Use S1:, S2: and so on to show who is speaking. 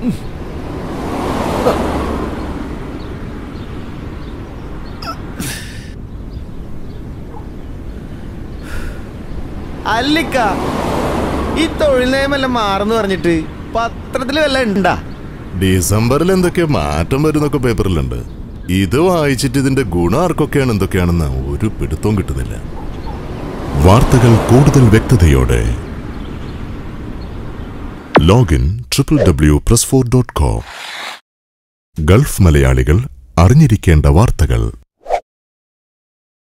S1: അല്ലിക്ക ഈ തൊഴിൽ നയമെല്ലാം മാറുന്നു പറഞ്ഞിട്ട് പത്രത്തിൽ വല്ല ഉണ്ടാ
S2: ഡിസംബറിൽ എന്തൊക്കെ മാറ്റം വരുന്നൊക്കെ പേപ്പറിലുണ്ട് ഇത് വായിച്ചിട്ട് ഇതിന്റെ ഗുണം ആർക്കൊക്കെയാണ് എന്തൊക്കെയാണെന്ന് ഒരു പിടുത്തവും കിട്ടുന്നില്ല വാർത്തകൾ കൂടുതൽ വ്യക്തതയോടെ login triple W press four dot com Gulf മലയാളികൾ അറിഞ്ഞിരിക്കേണ്ട വാർത്തകൾ